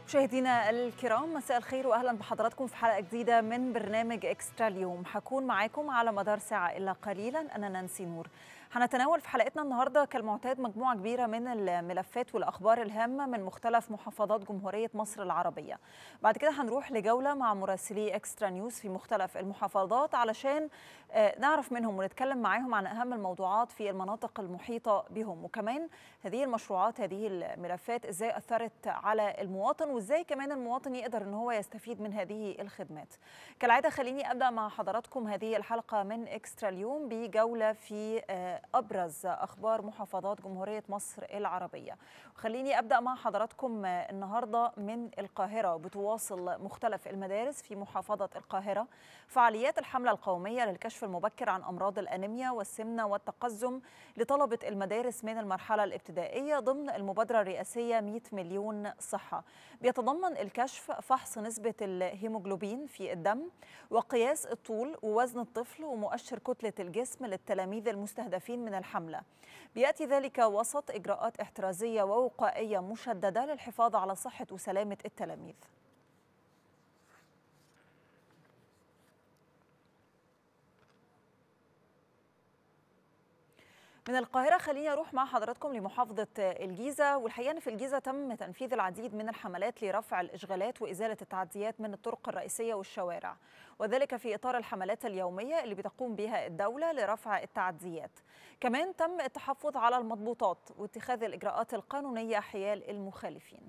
مشاهدينا الكرام مساء الخير واهلا بحضراتكم في حلقه جديده من برنامج اكسترا اليوم هكون معاكم على مدار ساعه الا قليلا انا نانسي نور هنتناول في حلقتنا النهارده كالمعتاد مجموعه كبيره من الملفات والاخبار الهامه من مختلف محافظات جمهوريه مصر العربيه. بعد كده هنروح لجوله مع مراسلي اكسترا نيوز في مختلف المحافظات علشان نعرف منهم ونتكلم معاهم عن اهم الموضوعات في المناطق المحيطه بهم وكمان هذه المشروعات هذه الملفات ازاي اثرت على المواطن وازاي كمان المواطن يقدر ان هو يستفيد من هذه الخدمات. كالعاده خليني ابدا مع حضراتكم هذه الحلقه من اكسترا اليوم بجوله في ابرز اخبار محافظات جمهوريه مصر العربيه خليني ابدا مع حضراتكم النهارده من القاهره بتواصل مختلف المدارس في محافظه القاهره فعاليات الحمله القوميه للكشف المبكر عن امراض الانيميا والسمنه والتقزم لطلبه المدارس من المرحله الابتدائيه ضمن المبادره الرئاسيه 100 مليون صحه بيتضمن الكشف فحص نسبه الهيموجلوبين في الدم وقياس الطول ووزن الطفل ومؤشر كتله الجسم للتلاميذ المستهدفين من الحملة بيأتي ذلك وسط إجراءات احترازية ووقائية مشددة للحفاظ على صحة وسلامة التلاميذ من القاهرة خليني أروح مع حضراتكم لمحافظة الجيزة والحقيقة أن في الجيزة تم تنفيذ العديد من الحملات لرفع الإشغالات وإزالة التعديات من الطرق الرئيسية والشوارع وذلك في إطار الحملات اليومية اللي بتقوم بها الدولة لرفع التعديات كمان تم التحفظ على المضبوطات واتخاذ الإجراءات القانونية حيال المخالفين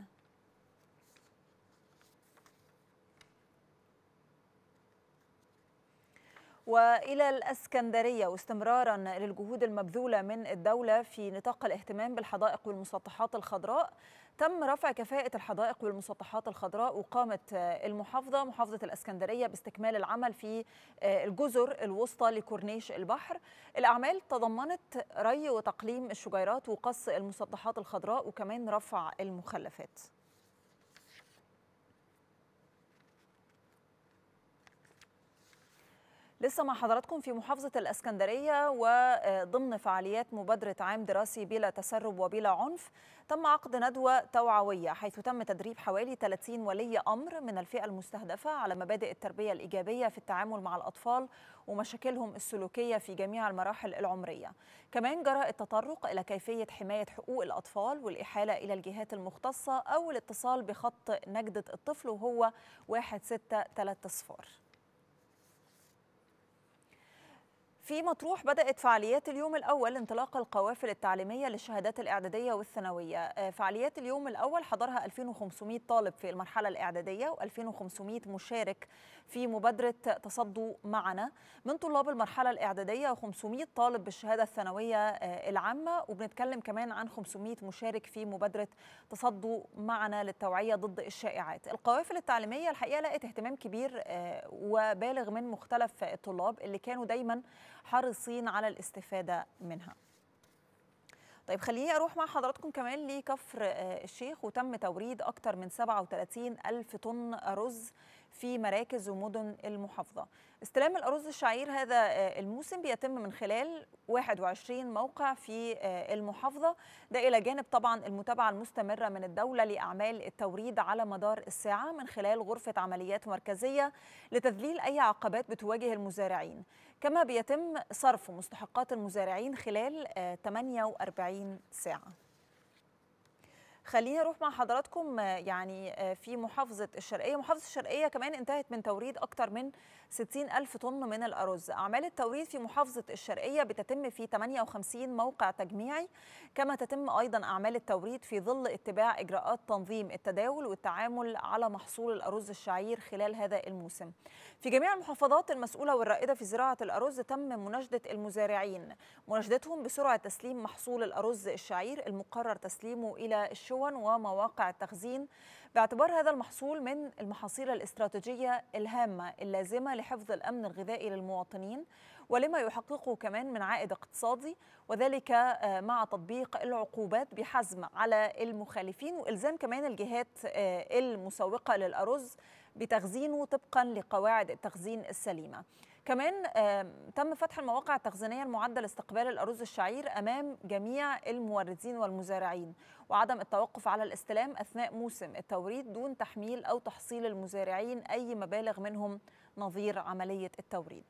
والى الاسكندريه واستمرارا للجهود المبذوله من الدوله في نطاق الاهتمام بالحدائق والمسطحات الخضراء تم رفع كفاءة الحدائق والمسطحات الخضراء وقامت المحافظة محافظة الأسكندرية باستكمال العمل في الجزر الوسطى لكورنيش البحر الأعمال تضمنت ري وتقليم الشجيرات وقص المسطحات الخضراء وكمان رفع المخلفات لسه مع حضراتكم في محافظة الأسكندرية وضمن فعاليات مبادرة عام دراسي بلا تسرب وبلا عنف تم عقد ندوة توعوية حيث تم تدريب حوالي 30 ولي أمر من الفئة المستهدفة على مبادئ التربية الإيجابية في التعامل مع الأطفال ومشاكلهم السلوكية في جميع المراحل العمرية كمان جرى التطرق إلى كيفية حماية حقوق الأطفال والإحالة إلى الجهات المختصة أو الاتصال بخط نجدة الطفل وهو 1630 في مطروح بدأت فعاليات اليوم الأول انطلاق القوافل التعليمية للشهادات الإعدادية والثانوية فعاليات اليوم الأول حضرها 2500 طالب في المرحلة الإعدادية و2500 مشارك في مبادرة تصدوا معنا من طلاب المرحلة الإعدادية و500 طالب بالشهادة الثانوية العامة وبنتكلم كمان عن 500 مشارك في مبادرة تصدوا معنا للتوعية ضد الشائعات القوافل التعليمية الحقيقة لقت اهتمام كبير وبالغ من مختلف الطلاب اللي كانوا دايما حريصين على الاستفادة منها طيب خليني أروح مع حضراتكم كمان لكفر الشيخ وتم توريد أكثر من 37 ألف طن رز في مراكز ومدن المحافظة استلام الأرز الشعير هذا الموسم بيتم من خلال 21 موقع في المحافظة ده إلى جانب طبعا المتابعة المستمرة من الدولة لأعمال التوريد على مدار الساعة من خلال غرفة عمليات مركزية لتذليل أي عقبات بتواجه المزارعين كما بيتم صرف مستحقات المزارعين خلال 48 ساعة خليني اروح مع حضراتكم يعني في محافظه الشرقيه محافظه الشرقيه كمان انتهت من توريد اكثر من 60 ألف طن من الأرز أعمال التوريد في محافظة الشرقية بتتم في 58 موقع تجميعي كما تتم أيضا أعمال التوريد في ظل اتباع إجراءات تنظيم التداول والتعامل على محصول الأرز الشعير خلال هذا الموسم في جميع المحافظات المسؤولة والرائدة في زراعة الأرز تم مناشدة المزارعين مناشدتهم بسرعة تسليم محصول الأرز الشعير المقرر تسليمه إلى الشون ومواقع التخزين باعتبار هذا المحصول من المحاصيل الاستراتيجية الهامة اللازمة لحفظ الأمن الغذائي للمواطنين ولما يحققه كمان من عائد اقتصادي وذلك مع تطبيق العقوبات بحزم على المخالفين والزام كمان الجهات المسوقه للارز بتخزينه طبقا لقواعد التخزين السليمه. كمان تم فتح المواقع التخزينيه المعده لاستقبال الارز الشعير امام جميع الموردين والمزارعين وعدم التوقف على الاستلام اثناء موسم التوريد دون تحميل او تحصيل المزارعين اي مبالغ منهم نظير عمليه التوريد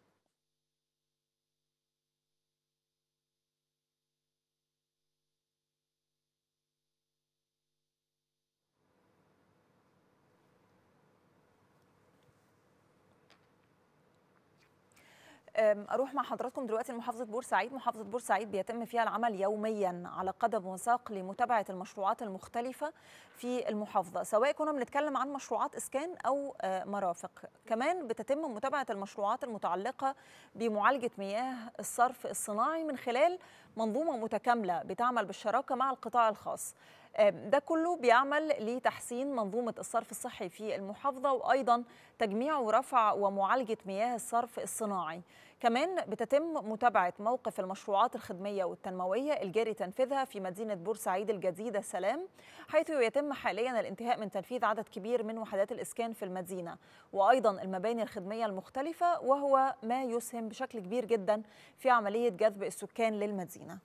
اروح مع حضراتكم دلوقتي لمحافظه بورسعيد محافظه بورسعيد بيتم فيها العمل يوميا على قدم وساق لمتابعه المشروعات المختلفه في المحافظه سواء كنا بنتكلم عن مشروعات اسكان او مرافق كمان بتتم متابعه المشروعات المتعلقه بمعالجه مياه الصرف الصناعي من خلال منظومه متكامله بتعمل بالشراكه مع القطاع الخاص ده كله بيعمل لتحسين منظومة الصرف الصحي في المحافظة وأيضا تجميع ورفع ومعالجة مياه الصرف الصناعي كمان بتتم متابعة موقف المشروعات الخدمية والتنموية الجاري تنفيذها في مدينة بورسعيد الجديدة سلام حيث يتم حاليا الانتهاء من تنفيذ عدد كبير من وحدات الإسكان في المدينة وأيضا المباني الخدمية المختلفة وهو ما يسهم بشكل كبير جدا في عملية جذب السكان للمدينة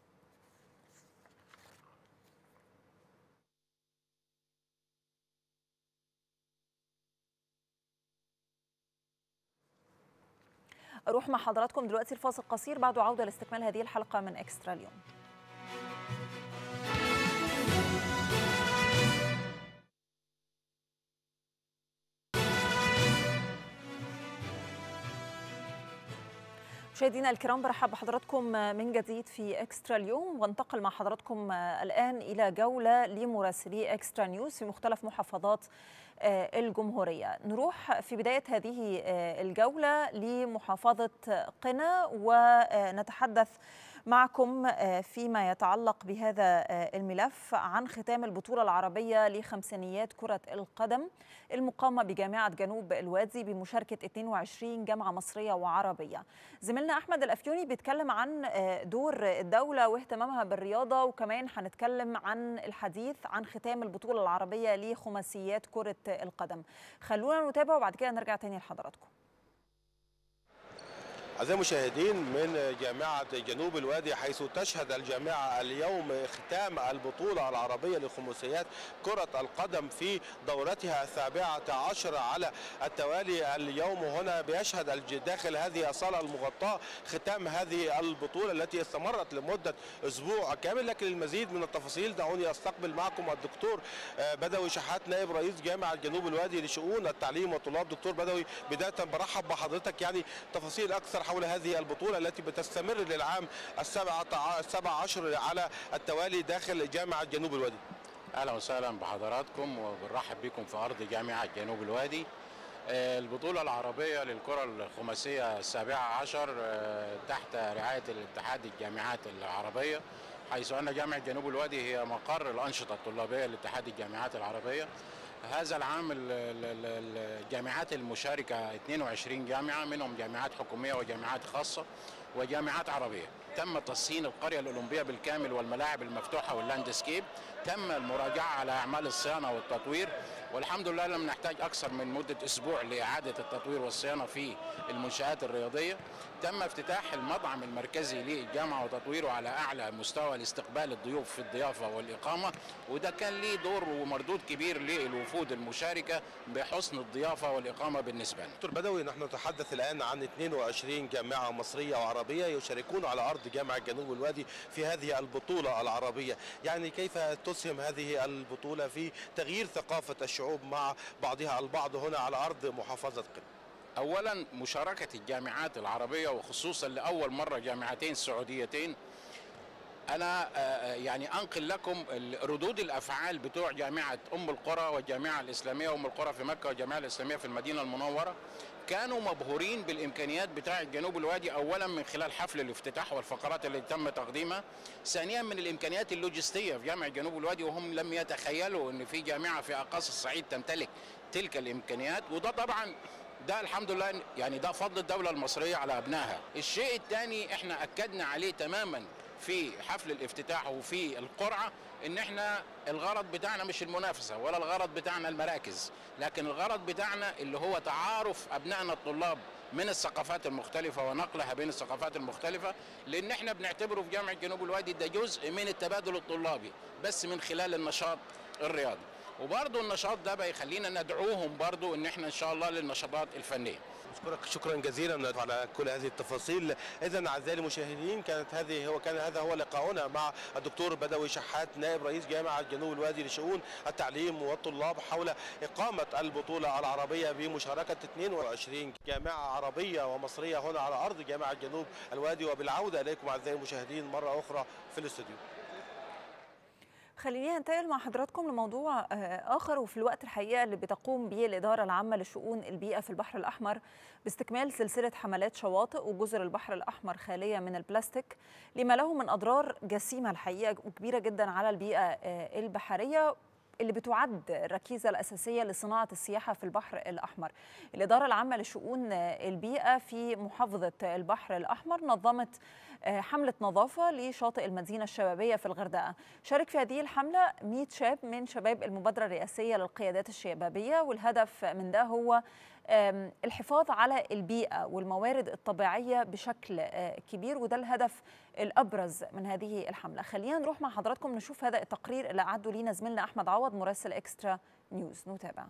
اروح مع حضراتكم دلوقتي الفاصل قصير بعده عوده لاستكمال هذه الحلقه من اكسترا اليوم مشاهدينا الكرام برحب بحضراتكم من جديد في اكسترا اليوم وانتقل مع حضراتكم الان الى جوله لمراسلي اكسترا نيوز في مختلف محافظات الجمهورية نروح في بداية هذه الجولة لمحافظة قنا ونتحدث معكم فيما يتعلق بهذا الملف عن ختام البطولة العربية لخمسينيات كرة القدم المقامة بجامعة جنوب الوادي بمشاركة 22 جامعة مصرية وعربية زميلنا أحمد الأفيوني بيتكلم عن دور الدولة واهتمامها بالرياضة وكمان هنتكلم عن الحديث عن ختام البطولة العربية لخماسيات كرة القدم خلونا نتابع وبعد كده نرجع تاني لحضراتكم أعزائي المشاهدين من جامعة جنوب الوادي حيث تشهد الجامعة اليوم ختام البطولة العربية لخماسيات كرة القدم في دورتها السابعة عشر على التوالي اليوم هنا بيشهد داخل هذه الصالة المغطاة ختام هذه البطولة التي استمرت لمدة أسبوع كامل لكن للمزيد من التفاصيل دعوني أستقبل معكم الدكتور بدوي شحات نائب رئيس جامعة جنوب الوادي لشؤون التعليم والطلاب دكتور بدوي بداية برحب بحضرتك يعني تفاصيل أكثر حول هذه البطولة التي بتستمر للعام السبعة السبع عشر على التوالي داخل جامعة جنوب الوادي أهلا وسهلا بحضراتكم وبنرحب بكم في أرض جامعة جنوب الوادي البطولة العربية للكرة الخماسية السابعة عشر تحت رعاية الاتحاد الجامعات العربية حيث أن جامعة جنوب الوادي هي مقر الأنشطة الطلابية لاتحاد الجامعات العربية هذا العام الجامعات المشاركة 22 جامعة منهم جامعات حكومية وجامعات خاصة وجامعات عربية تم تصحيح القرية الأولمبية بالكامل والملاعب المفتوحة واللاندسكيب تم المراجعة على أعمال الصيانة والتطوير والحمد لله لم نحتاج أكثر من مدة أسبوع لإعادة التطوير والصيانة في المنشآت الرياضية تم افتتاح المطعم المركزي للجامعة وتطويره على أعلى مستوى لاستقبال الضيوف في الضيافة والإقامة وده كان ليه دور ومردود كبير للوفود المشاركة بحسن الضيافة والإقامة بالنسبة لنا دكتور بدوي نحن نتحدث الآن عن 22 جامعة مصرية وعربية يشاركون على أرض جامعة جنوب الوادي في هذه البطولة العربية يعني كيف تسهم هذه البطولة في تغيير ثقافة الشعوب مع بعضها البعض هنا على أرض محافظة قنا اولا مشاركه الجامعات العربيه وخصوصا لاول مره جامعتين سعوديتين انا يعني انقل لكم ردود الافعال بتوع جامعه ام القرى والجامعه الاسلاميه ام القرى في مكه والجامعه الاسلاميه في المدينه المنوره كانوا مبهورين بالامكانيات بتاعه جنوب الوادي اولا من خلال حفل الافتتاح والفقرات اللي تم تقديمها ثانيا من الامكانيات اللوجستيه في جامعه جنوب الوادي وهم لم يتخيلوا ان في جامعه في اقاصي الصعيد تمتلك تلك الامكانيات وده طبعا ده الحمد لله يعني ده فضل الدولة المصرية على أبنائها الشيء الثاني احنا أكدنا عليه تماما في حفل الافتتاح وفي القرعة ان احنا الغرض بتاعنا مش المنافسة ولا الغرض بتاعنا المراكز لكن الغرض بتاعنا اللي هو تعارف أبنائنا الطلاب من الثقافات المختلفه ونقلها بين الثقافات المختلفه لان احنا بنعتبره في جامعه جنوب الوادي ده جزء من التبادل الطلابي بس من خلال النشاط الرياضي وبرضه النشاط ده بيخلينا ندعوهم برضه ان احنا ان شاء الله للنشاطات الفنيه أشكرك شكرا جزيلا على كل هذه التفاصيل إذا أعزائي المشاهدين كانت هذه هو كان هذا هو لقاؤنا مع الدكتور بدوي شحات نائب رئيس جامعة جنوب الوادي لشؤون التعليم والطلاب حول إقامة البطولة العربية بمشاركة 22 جامعة عربية ومصرية هنا على أرض جامعة جنوب الوادي وبالعودة إليكم أعزائي المشاهدين مرة أخرى في الاستوديو خليني انتقل مع حضراتكم لموضوع اخر وفي الوقت الحقيقه اللي بتقوم به الاداره العامه لشؤون البيئه في البحر الاحمر باستكمال سلسله حملات شواطئ وجزر البحر الاحمر خاليه من البلاستيك لما له من اضرار جسيمه الحقيقه وكبيره جدا على البيئه البحريه اللي بتعد الركيزة الأساسية لصناعة السياحة في البحر الأحمر الإدارة العامة لشؤون البيئة في محافظة البحر الأحمر نظمت حملة نظافة لشاطئ المدينة الشبابية في الغردقة شارك في هذه الحملة 100 شاب من شباب المبادرة الرئاسية للقيادات الشبابية والهدف من ده هو الحفاظ على البيئة والموارد الطبيعية بشكل كبير وده الهدف الأبرز من هذه الحملة خلينا نروح مع حضراتكم نشوف هذا التقرير اللي أعده لينا زميلنا أحمد عوض مراسل إكسترا نيوز نتابع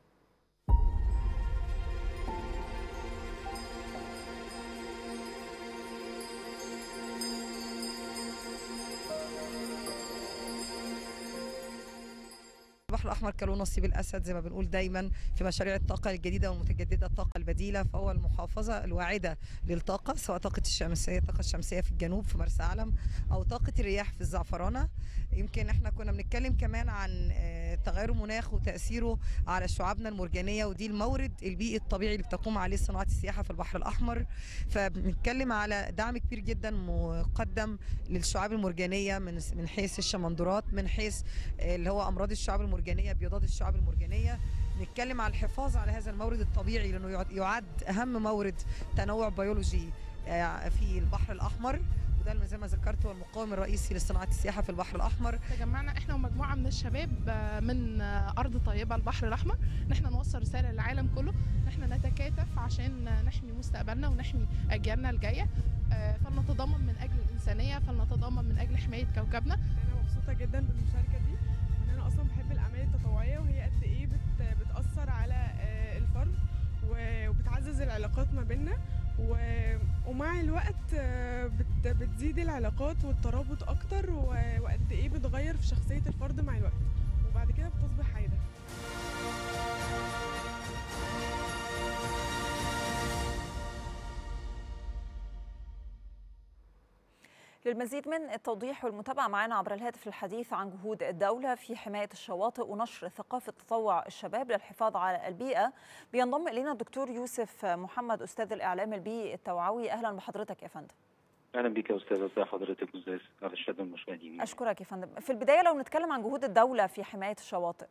البحر الاحمر كله نصيب الاسد زي ما بنقول دايما في مشاريع الطاقه الجديده والمتجدده الطاقه البديله فهو المحافظه الواعده للطاقه سواء طاقه الشمسيه الطاقه الشمسيه في الجنوب في مرسى علم او طاقه الرياح في الزعفرانه يمكن احنا كنا بنتكلم كمان عن تغير المناخ وتاثيره على شعابنا المرجانيه ودي المورد البيئي الطبيعي اللي بتقوم عليه صناعه السياحه في البحر الاحمر فبنتكلم على دعم كبير جدا مقدم للشعاب المرجانيه من من حيث الشمندرات من حيث اللي هو امراض الشعاب المرجانيه المرجانيه بيضاد الشعاب المرجانيه نتكلم على الحفاظ على هذا المورد الطبيعي لانه يعد اهم مورد تنوع بيولوجي في البحر الاحمر وده زي ما ذكرت هو المقاوم الرئيسي لصناعه السياحه في البحر الاحمر تجمعنا احنا ومجموعه من الشباب من ارض طيبه البحر الاحمر ان احنا نوصل رساله للعالم كله ان احنا نتكاتف عشان نحمي مستقبلنا ونحمي اجيالنا الجايه فلنتضامن من اجل الانسانيه فلنتضامن من اجل حمايه كوكبنا انا مبسوطه جدا بالمشاركه دي انا اصلا بحب الاعمال التطوعيه وهي قد ايه بتاثر على الفرد وبتعزز العلاقات ما بيننا ومع الوقت بتزيد العلاقات والترابط اكتر وقد ايه بتغير في شخصيه الفرد مع الوقت وبعد كده بتصبح عاده للمزيد من التوضيح والمتابعة معنا عبر الهاتف الحديث عن جهود الدولة في حماية الشواطئ ونشر ثقافة تطوع الشباب للحفاظ على البيئة بينضم إلينا الدكتور يوسف محمد أستاذ الإعلام البيئي التوعوي أهلا بحضرتك يا فندم اهلا بك يا استاذه ازي حضرتك وازي على الشهاده المشاهدين اشكرك يا فندم في البدايه لو نتكلم عن جهود الدوله في حمايه الشواطئ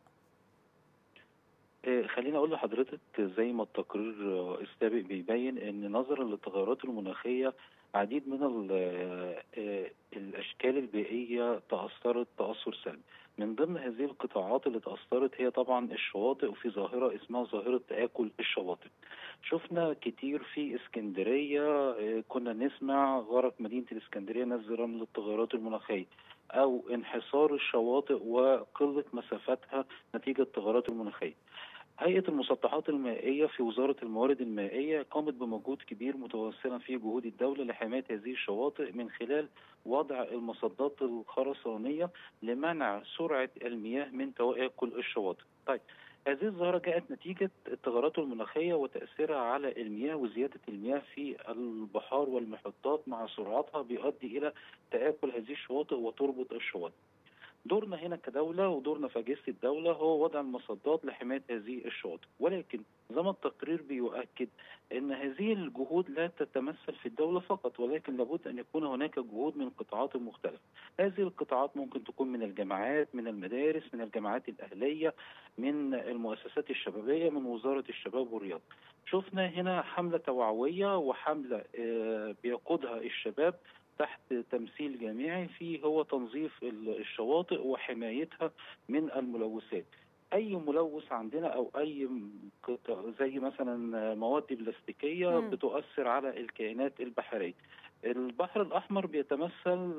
خليني اقول لحضرتك زي ما التقرير السابق بيبين ان نظرا للتغيرات المناخيه عديد من الاشكال البيئيه تاثرت تاثر سلبي من ضمن هذه القطاعات اللي تاثرت هي طبعا الشواطئ وفي ظاهره اسمها ظاهره تاكل الشواطئ شفنا كتير في اسكندريه كنا نسمع غرق مدينه الاسكندريه نظرا للتغيرات المناخيه او انحصار الشواطئ وقله مسافتها نتيجه التغيرات المناخيه هيئة المسطحات المائية في وزارة الموارد المائية قامت بمجهود كبير متوسلا في جهود الدولة لحماية هذه الشواطئ من خلال وضع المصدات الخرسانية لمنع سرعة المياه من تآكل الشواطئ. طيب هذه الظاهرة جاءت نتيجة التغيرات المناخية وتأثيرها على المياه وزيادة المياه في البحار والمحيطات مع سرعتها بيؤدي إلى تآكل هذه الشواطئ وتربط الشواطئ. دورنا هنا كدولة ودورنا في أجهزة الدولة هو وضع المصدات لحماية هذه الشواطئ ولكن زي ما التقرير بيؤكد أن هذه الجهود لا تتمثل في الدولة فقط ولكن لابد أن يكون هناك جهود من القطاعات المختلفة هذه القطاعات ممكن تكون من الجامعات من المدارس من الجامعات الأهلية من المؤسسات الشبابية من وزارة الشباب والرياضة شفنا هنا حملة توعوية وحملة بيقودها الشباب تحت تمثيل جامعي في هو تنظيف الشواطئ وحمايتها من الملوثات اي ملوث عندنا او اي قطع زي مثلا مواد بلاستيكيه مم. بتؤثر على الكائنات البحريه البحر الاحمر بيتمثل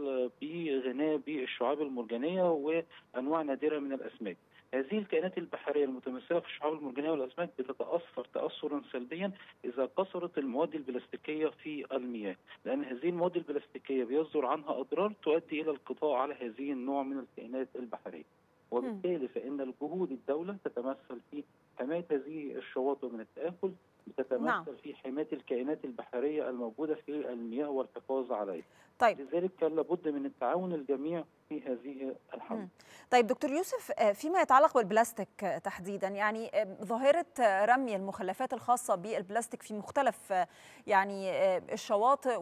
بغناء بالشعاب المرجانيه وانواع نادره من الاسماك هذه الكائنات البحريه المتمثله في الشعاب المرجانيه والاسماك بتتاثر تاثرا سلبيا اذا كثرت المواد البلاستيكيه في المياه لان هذه المواد البلاستيكيه بيصدر عنها اضرار تؤدي الى القضاء على هذه النوع من الكائنات البحريه وبالتالي فان الجهود الدوله تتمثل في حمايه هذه الشواطئ من التاكل بتتمثل نعم. في حمايه الكائنات البحريه الموجوده في المياه والحفاظ عليها طيب لذلك كان لابد من التعاون الجميع في هذه الحمله مم. طيب دكتور يوسف آه، فيما يتعلق بالبلاستيك آه، تحديدا يعني آه، ظاهرة آه، رمي المخلفات الخاصة بالبلاستيك في مختلف آه، يعني آه، الشواطئ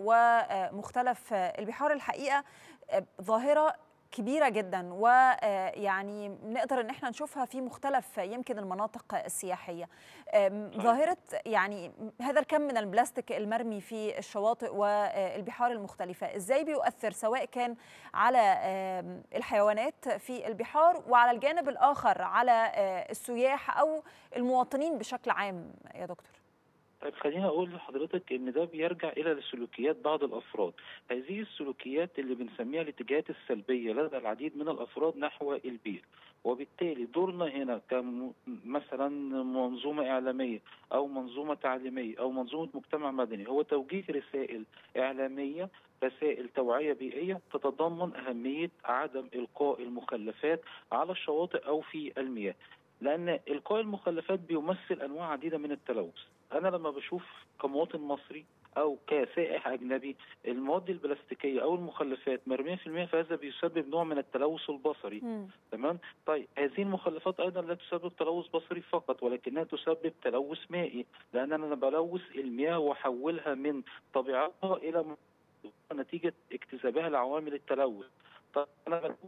ومختلف آه، البحار الحقيقة آه، ظاهرة كبيرة جدا ويعني نقدر ان احنا نشوفها في مختلف آه، يمكن المناطق السياحية آم، صحيح. ظاهرة يعني هذا الكم من البلاستيك المرمي في الشواطئ والبحار المختلفة ازاي بيؤثر سواء كان على آم، الحيوانات في البحار وعلى الجانب الآخر على آه، السياح أو المواطنين بشكل عام يا دكتور طيب خليني اقول لحضرتك ان ده بيرجع الى سلوكيات بعض الافراد هذه السلوكيات اللي بنسميها الاتجاهات السلبيه لدى العديد من الافراد نحو البيئه وبالتالي دورنا هنا كمثلا منظومه اعلاميه او منظومه تعليميه او منظومه مجتمع مدني هو توجيه رسائل اعلاميه رسائل توعيه بيئيه تتضمن اهميه عدم القاء المخلفات على الشواطئ او في المياه لان القاء المخلفات بيمثل انواع عديده من التلوث انا لما بشوف كمواطن مصري او كسائح اجنبي المواد البلاستيكيه او المخلفات مرميه في المياه فهذا بيسبب نوع من التلوث البصري مم. تمام طيب هذه المخلفات ايضا لا تسبب تلوث بصري فقط ولكنها تسبب تلوث مائي لان انا بلوث المياه واحولها من طبيعتها الى م- نتيجه اكتسابها لعوامل التلوث طب انا بلوث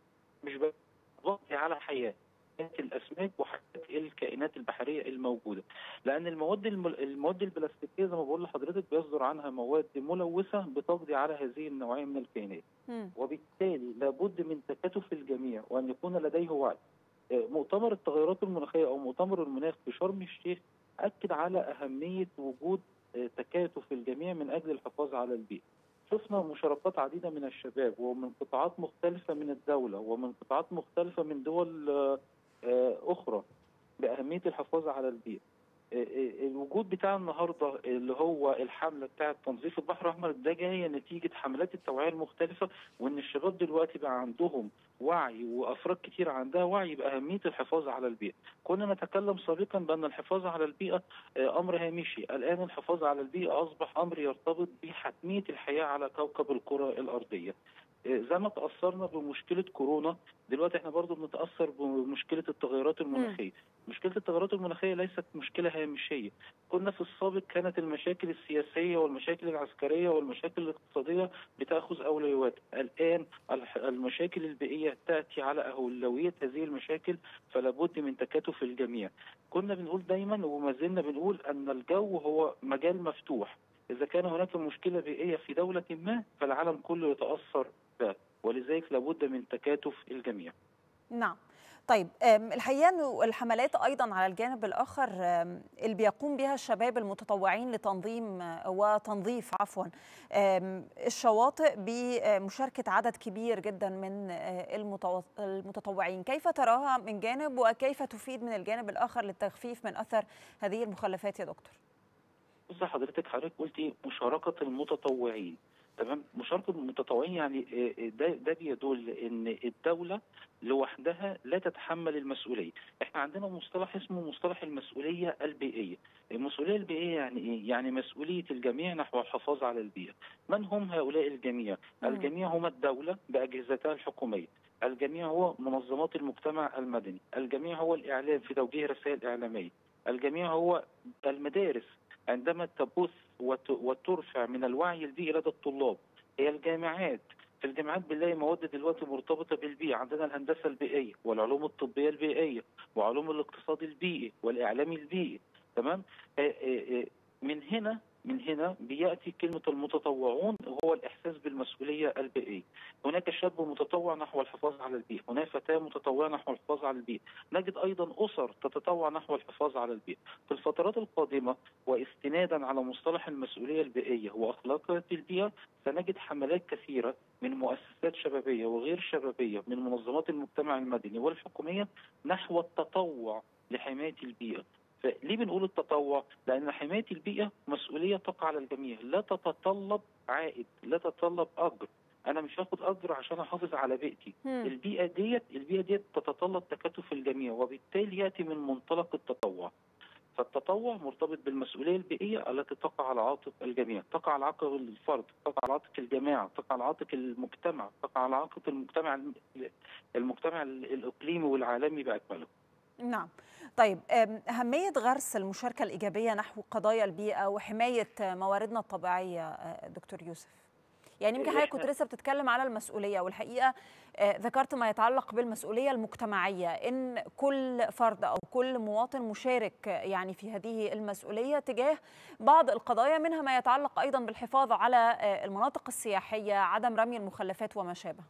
مش بغطي على حياه الاسماك وحياه الكائنات البحريه الموجوده لان المواد الم- المواد البلاستيكيه زي ما بقول لحضرتك بيصدر عنها مواد ملوثه بتقضي على هذه النوعيه من الكائنات مم. وبالتالي لابد من تكاتف الجميع وان يكون لديه وعي. آه، مؤتمر التغيرات المناخيه او مؤتمر المناخ في شرم الشيخ اكد على اهميه وجود آه، تكاتف الجميع من اجل الحفاظ على البيئه. شفنا مشاركات عديده من الشباب ومن قطاعات مختلفه من الدوله ومن قطاعات مختلفه من دول آه، آه، اخرى باهميه الحفاظ على البيئه. آه، آه، الوجود بتاع النهارده اللي هو الحمله بتاعه تنظيف البحر الاحمر ده جايه نتيجه حملات التوعيه المختلفه وان الشباب دلوقتي بقى عندهم وعي وافراد كتير عندها وعي باهميه الحفاظ على البيئه. كنا نتكلم سابقا بان الحفاظ على البيئه آه، امر هامشي، الان الحفاظ على البيئه اصبح امر يرتبط بحتميه الحياه على كوكب الكره الارضيه. آه، زي ما تاثرنا بمشكله كورونا دلوقتي احنا برضو بنتاثر بمشكله التغيرات المناخيه. مشكله التغيرات المناخيه ليست مشكله هامشيه. كنا في السابق كانت المشاكل السياسيه والمشاكل العسكريه والمشاكل الاقتصاديه بتاخذ اولويات، الان الح- المشاكل البيئيه تاتي على اولويه هذه المشاكل فلا بد من تكاتف الجميع. كنا بنقول دايما وما زلنا بنقول ان الجو هو مجال مفتوح، اذا كان هناك مشكله بيئيه في دوله ما فالعالم كله يتاثر بها، ولذلك لابد من تكاتف الجميع. نعم طيب آم، الحقيقة أنه الحملات أيضا على الجانب الآخر آم، اللي بيقوم بها الشباب المتطوعين لتنظيم آه، وتنظيف عفوا آم، الشواطئ بمشاركة عدد كبير جدا من آه، المتو- المتطوعين كيف تراها من جانب وكيف تفيد من الجانب الآخر للتخفيف من أثر هذه المخلفات يا دكتور بص حضرتك حضرتك قلتي مشاركة المتطوعين تمام مشاركة المتطوعين يعني آه، آه، ده ده بيدل ان الدولة لوحدها لا تتحمل المسؤولية احنا عندنا مصطلح اسمه مصطلح المسؤولية البيئية المسؤولية البيئية يعني ايه يعني مسؤولية الجميع نحو الحفاظ على البيئة من هم هؤلاء الجميع مم. الجميع هم الدولة بأجهزتها الحكومية الجميع هو منظمات المجتمع المدني الجميع هو الإعلام في توجيه رسائل إعلامية الجميع هو المدارس عندما تبث وت- وترفع من الوعي البيئي لدى الطلاب هي الجامعات في الجامعات بنلاقي مواد دلوقتي مرتبطه بالبيئه عندنا الهندسه البيئيه والعلوم الطبيه البيئيه وعلوم الاقتصاد البيئي والاعلام البيئي تمام آه، آه، آه، من هنا من هنا بياتي كلمه المتطوعون وهو الاحساس بالمسؤوليه البيئيه. هناك شاب متطوع نحو الحفاظ على البيئه، هناك فتاه متطوعه نحو الحفاظ على البيئه، نجد ايضا اسر تتطوع نحو الحفاظ على البيئه. في الفترات القادمه واستنادا على مصطلح المسؤوليه البيئيه واخلاقيات البيئه سنجد حملات كثيره من مؤسسات شبابيه وغير شبابيه من منظمات المجتمع المدني والحكوميه نحو التطوع لحمايه البيئه. فليه بنقول التطوع؟ لأن حماية البيئة مسؤولية تقع على الجميع، لا تتطلب عائد، لا تتطلب أجر، أنا مش هاخد أجر عشان أحافظ على بيئتي، مم. البيئة ديت البيئة ديت تتطلب تكاتف الجميع وبالتالي يأتي من منطلق التطوع. فالتطوع مرتبط بالمسؤولية البيئية التي تقع على عاتق الجميع، تقع على عاتق الفرد، تقع على عاتق الجماعة، تقع على عاتق المجتمع، تقع على عاتق المجتمع المجتمع الإقليمي والعالمي بأكمله. نعم طيب أم، أهمية غرس المشاركة الإيجابية نحو قضايا البيئة وحماية مواردنا الطبيعية آه، دكتور يوسف يعني يمكن حضرتك كنت إحنا- لسه بتتكلم على المسؤولية والحقيقة آه، ذكرت ما يتعلق بالمسؤولية المجتمعية إن كل فرد أو كل مواطن مشارك آه، يعني في هذه المسؤولية تجاه بعض القضايا منها ما يتعلق أيضا بالحفاظ على آه، المناطق السياحية عدم رمي المخلفات وما شابه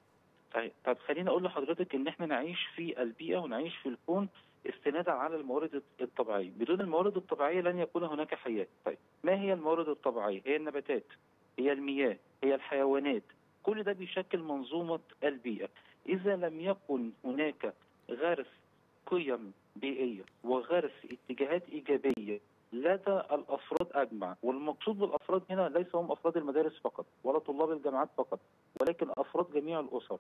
طيب طب خليني اقول لحضرتك ان احنا نعيش في البيئه ونعيش في الكون استنادا على الموارد الطبيعيه، بدون الموارد الطبيعيه لن يكون هناك حياه، طيب ما هي الموارد الطبيعيه؟ هي النباتات، هي المياه، هي الحيوانات، كل ده بيشكل منظومه البيئه، اذا لم يكن هناك غرس قيم بيئيه وغرس اتجاهات ايجابيه لدى الافراد اجمع، والمقصود بالافراد هنا ليس هم افراد المدارس فقط ولا طلاب الجامعات فقط، ولكن افراد جميع الاسر.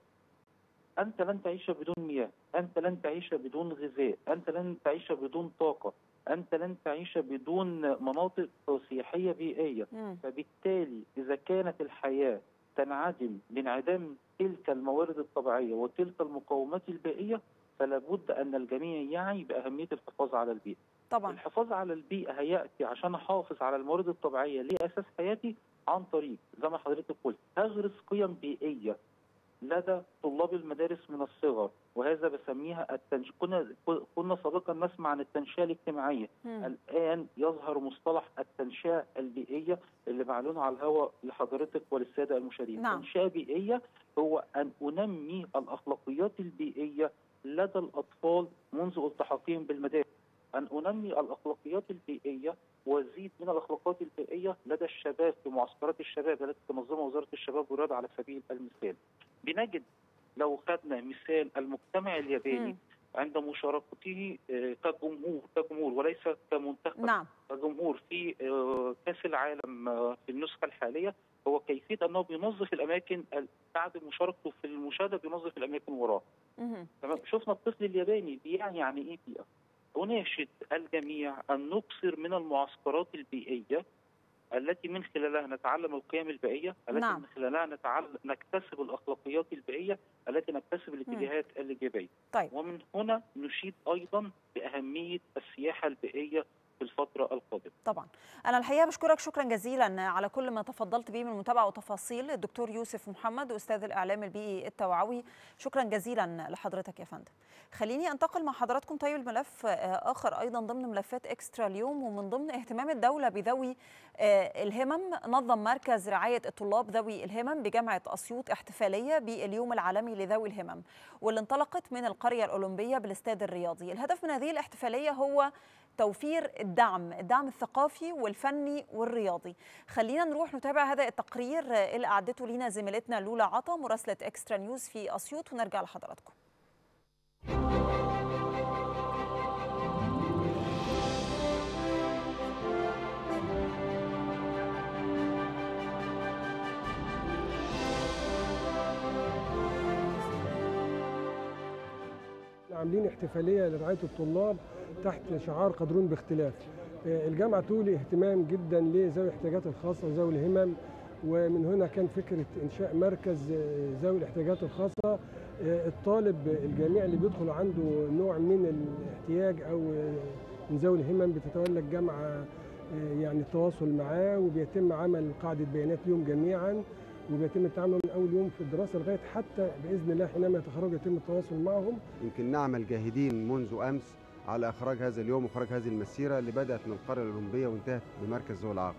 أنت لن تعيش بدون مياه، أنت لن تعيش بدون غذاء، أنت لن تعيش بدون طاقة، أنت لن تعيش بدون مناطق سياحية بيئية، مم. فبالتالي إذا كانت الحياة تنعدم بانعدام تلك الموارد الطبيعية وتلك المقومات البيئية فلا بد أن الجميع يعي بأهمية الحفاظ على البيئة. طبعا الحفاظ على البيئة هيأتي عشان أحافظ على الموارد الطبيعية لأساس حياتي عن طريق زي ما حضرتك قلت هغرس قيم بيئية لدى طلاب المدارس من الصغر وهذا بسميها التنش... كنا كنا سابقا نسمع عن التنشئة الاجتماعية مم. الآن يظهر مصطلح التنشئة البيئية اللي معلون على الهواء لحضرتك وللسادة المشاهدين نعم. تنشئة بيئية هو أن أنمي الأخلاقيات البيئية لدى الأطفال منذ التحاقهم بالمدارس أن أنمي الأخلاقيات البيئية وأزيد من الأخلاقيات البيئية لدى الشباب في معسكرات الشباب التي تنظمها وزارة الشباب والرياضة على سبيل المثال بنجد لو خدنا مثال المجتمع الياباني مم. عند مشاركته آه، كجمهور كجمهور وليس كمنتخب نعم كجمهور في آه، كاس العالم آه، في النسخه الحاليه هو كيفيه انه بينظف الاماكن ال- بعد مشاركته في المشاهده بينظف الاماكن وراه مهم. تمام شفنا الطفل الياباني بيعني يعني ايه بيئه اناشد الجميع ان نكثر من المعسكرات البيئيه التي من خلالها نتعلم القيم البيئيه التي نعم. من خلالها نتعلم نكتسب الاخلاقيات البيئيه التي نكتسب الاتجاهات الايجابيه طيب. ومن هنا نشيد ايضا باهميه السياحه البيئيه في الفتره القادمه طبعا انا الحقيقه بشكرك شكرا جزيلا على كل ما تفضلت به من متابعه وتفاصيل الدكتور يوسف محمد استاذ الاعلام البيئي التوعوي شكرا جزيلا لحضرتك يا فندم خليني انتقل مع حضراتكم طيب الملف آه، اخر ايضا ضمن ملفات اكسترا اليوم ومن ضمن اهتمام الدوله بذوي آه، الهمم نظم مركز رعايه الطلاب ذوي الهمم بجامعه اسيوط احتفاليه باليوم العالمي لذوي الهمم واللي انطلقت من القريه الاولمبيه بالاستاد الرياضي الهدف من هذه الاحتفاليه هو توفير الدعم الدعم الثقافي والفني والرياضي خلينا نروح نتابع هذا التقرير اللي أعدته لنا زميلتنا لولا عطا مراسلة إكسترا نيوز في أسيوط ونرجع لحضراتكم عاملين احتفاليه لرعايه الطلاب تحت شعار قدرون باختلاف آه، الجامعه تولي اهتمام جدا لذوي الاحتياجات الخاصه وذوي الهمم ومن هنا كان فكره انشاء مركز آه، ذوي الاحتياجات الخاصه آه، الطالب الجامعي اللي بيدخل عنده نوع من الاحتياج او آه، من ذوي الهمم بتتولى الجامعه آه، يعني التواصل معاه وبيتم عمل قاعده بيانات ليهم جميعا وبيتم التعامل من اول يوم في الدراسه لغايه حتى باذن الله حينما يتخرجوا يتم التواصل معهم يمكن نعمل جاهدين منذ امس على اخراج هذا اليوم واخراج هذه المسيره اللي بدات من القريه الاولمبيه وانتهت بمركز ذوي الاعاقه.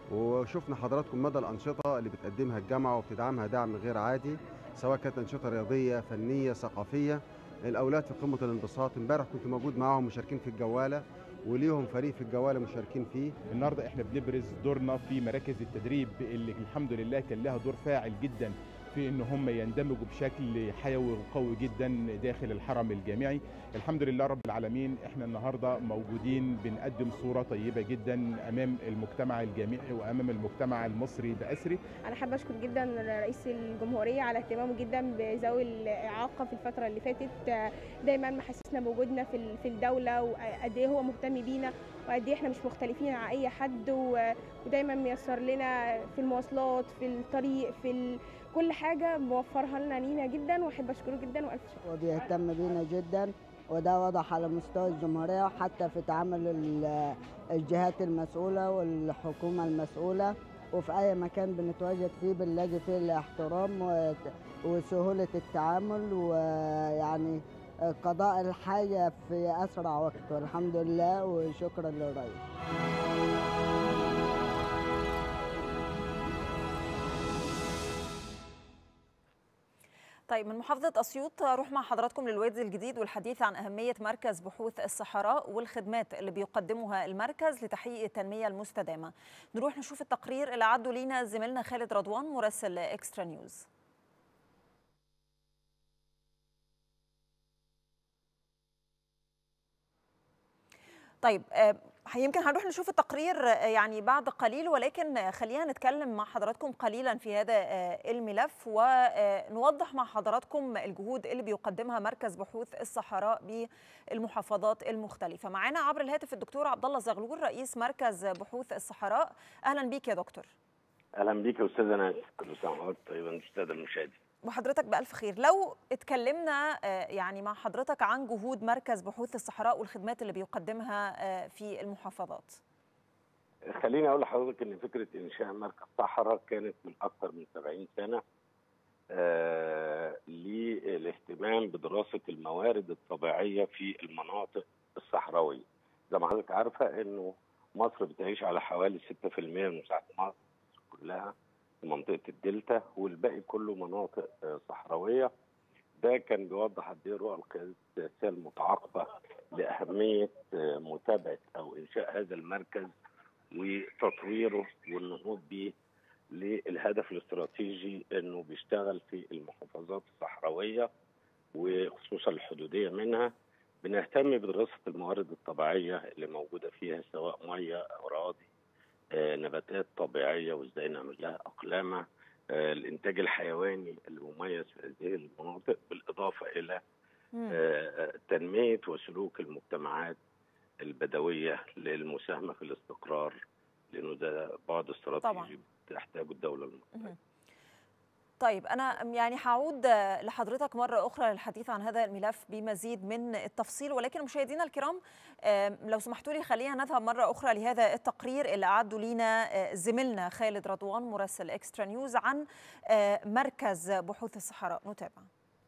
وشفنا حضراتكم مدى الأنشطة اللي بتقدمها الجامعة وبتدعمها دعم غير عادي سواء كانت أنشطة رياضية فنية ثقافية الأولاد في قمة الانبساط امبارح كنت موجود معاهم مشاركين في الجوالة وليهم فريق في الجوالة مشاركين فيه النهارده احنا بنبرز دورنا في مراكز التدريب اللي الحمد لله كان لها دور فاعل جدا في ان هم يندمجوا بشكل حيوي وقوي جدا داخل الحرم الجامعي الحمد لله رب العالمين احنا النهارده موجودين بنقدم صوره طيبه جدا امام المجتمع الجامعي وامام المجتمع المصري باسره انا حابه اشكر جدا رئيس الجمهوريه على اهتمامه جدا بذوي الاعاقه في الفتره اللي فاتت دايما محسسنا بوجودنا في في الدوله وقد ايه هو مهتم بينا وقد ايه احنا مش مختلفين عن اي حد ودايما ميسر لنا في المواصلات في الطريق في ال... كل حاجه موفرها لنا لينا جدا واحب اشكره جدا والف شكر وبيهتم بينا جدا وده واضح على مستوى الجمهوريه وحتى في تعامل الجهات المسؤوله والحكومه المسؤوله وفي اي مكان بنتواجد فيه بنلاقي فيه الاحترام وسهوله التعامل ويعني قضاء الحاجه في اسرع وقت والحمد لله وشكرا للرئيس طيب من محافظة أسيوط أروح مع حضراتكم للوادي الجديد والحديث عن أهمية مركز بحوث الصحراء والخدمات اللي بيقدمها المركز لتحقيق التنمية المستدامة نروح نشوف التقرير اللي عدوا لينا زميلنا خالد رضوان مراسل إكسترا نيوز طيب يمكن هنروح نشوف التقرير يعني بعد قليل ولكن خلينا نتكلم مع حضراتكم قليلا في هذا الملف ونوضح مع حضراتكم الجهود اللي بيقدمها مركز بحوث الصحراء بالمحافظات المختلفة معانا عبر الهاتف الدكتور عبد الله زغلول رئيس مركز بحوث الصحراء اهلا بيك يا دكتور اهلا بيك يا استاذه ناس كل سنه وحضرتك طيبه الساده المشاهدين وحضرتك بألف خير لو اتكلمنا يعني مع حضرتك عن جهود مركز بحوث الصحراء والخدمات اللي بيقدمها في المحافظات خليني اقول لحضرتك ان فكره انشاء مركز صحراء كانت من اكثر من 70 سنه آه للاهتمام بدراسه الموارد الطبيعيه في المناطق الصحراويه زي ما حضرتك عارفه انه مصر بتعيش على حوالي 6% من مساحه مصر كلها في منطقه الدلتا والباقي كله مناطق صحراويه ده كان بيوضح قد ايه رؤى القياده السياسيه المتعاقبه لاهميه متابعه او انشاء هذا المركز وتطويره والنهوض به للهدف الاستراتيجي انه بيشتغل في المحافظات الصحراويه وخصوصا الحدوديه منها بنهتم بدراسه الموارد الطبيعيه اللي موجوده فيها سواء ميه او اراضي آه، نباتات طبيعيه وازاي نعمل لها اقلامه آه، الانتاج الحيواني المميز في هذه المناطق بالاضافه الى آه، تنميه وسلوك المجتمعات البدويه للمساهمه في الاستقرار لانه ده بعد استراتيجي تحتاجه الدوله المصريه طيب أنا يعني هعود لحضرتك مرة أخرى للحديث عن هذا الملف بمزيد من التفصيل ولكن مشاهدينا الكرام لو سمحتوا لي خلينا نذهب مرة أخرى لهذا التقرير اللي أعده لينا زميلنا خالد رضوان مراسل إكسترا نيوز عن مركز بحوث الصحراء نتابع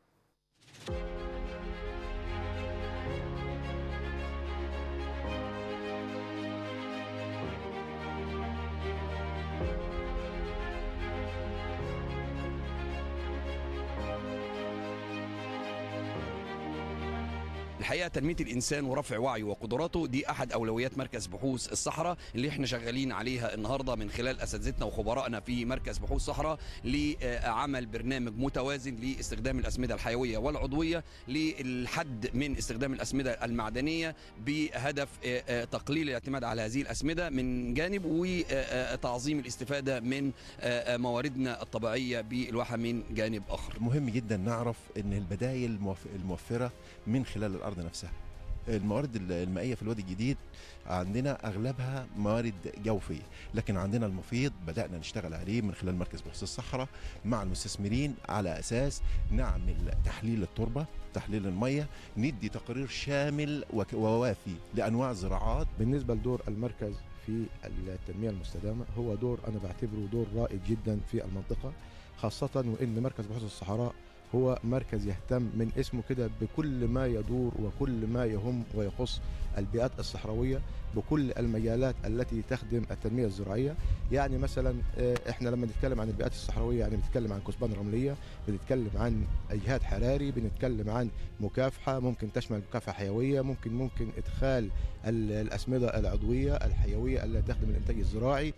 الحقيقه تنميه الانسان ورفع وعيه وقدراته دي احد اولويات مركز بحوث الصحراء اللي احنا شغالين عليها النهارده من خلال اساتذتنا وخبرائنا في مركز بحوث الصحراء لعمل برنامج متوازن لاستخدام الاسمده الحيويه والعضويه للحد من استخدام الاسمده المعدنيه بهدف تقليل الاعتماد على هذه الاسمده من جانب وتعظيم الاستفاده من مواردنا الطبيعيه بالواحه من جانب اخر. مهم جدا نعرف ان البدائل الموفره من خلال الارض نفسها الموارد المائيه في الوادي الجديد عندنا اغلبها موارد جوفيه لكن عندنا المفيض بدانا نشتغل عليه من خلال مركز بحوث الصحراء مع المستثمرين على اساس نعمل تحليل التربه تحليل الميه ندي تقرير شامل ووافي لانواع الزراعات بالنسبه لدور المركز في التنميه المستدامه هو دور انا بعتبره دور رائد جدا في المنطقه خاصه وان مركز بحوث الصحراء هو مركز يهتم من اسمه كده بكل ما يدور وكل ما يهم ويخص البيئات الصحراويه بكل المجالات التي تخدم التنميه الزراعيه يعني مثلا آه، احنا لما نتكلم عن البيئات الصحراويه يعني بنتكلم عن كثبان رمليه بنتكلم عن اجهاد حراري بنتكلم عن مكافحه ممكن تشمل مكافحه حيويه ممكن ممكن ادخال ال- الاسمده العضويه الحيويه التي تخدم الانتاج الزراعي